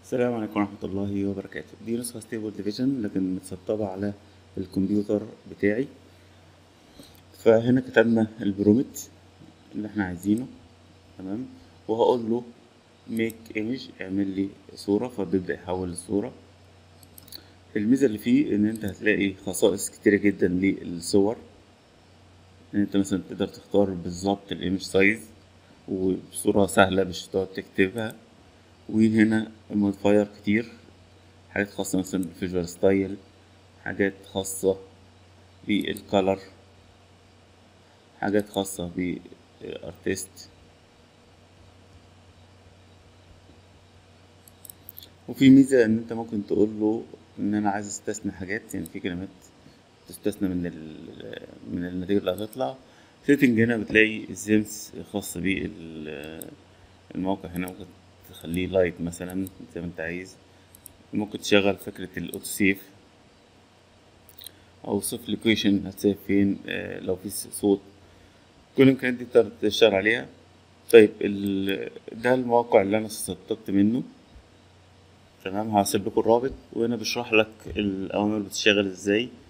السلام عليكم ورحمة الله وبركاته دي نسخة ستيبل ديفيجن لكن متسطبة على الكمبيوتر بتاعي فهنا كتبنا البرومت اللي احنا عايزينه تمام وهقول له ميك ايمج اعمل لي صورة فبيبدأ يحول الصورة الميزة اللي فيه ان انت هتلاقي خصائص كتيرة جدا للصور ان انت مثلا تقدر تختار بالظبط الايمج سايز وبصورة سهلة مش تقعد تكتبها وهنا موديفاير كتير حاجات خاصة مثلا بالفيجوال ستايل حاجات خاصة بالكالر حاجات خاصة بالارتست وفي ميزة ان انت ممكن تقول له ان انا عايز استثنى حاجات يعني في كلمات تستثنى من ال من النتيجة اللي هتطلع سيتنج هنا بتلاقي الزيمس خاص بالموقع هنا ممكن تخليه لايت مثلا زي ما انت عايز ممكن تشغل فكرة الاوتو سيف او صف لوكيشن هتسيف فين آه لو في صوت كل الامكانيات دي تقدر تشتغل عليها طيب ال... ده الموقع اللي انا استطبت منه تمام هسيب لكم الرابط وهنا بشرح لك الاوامر بتشتغل ازاي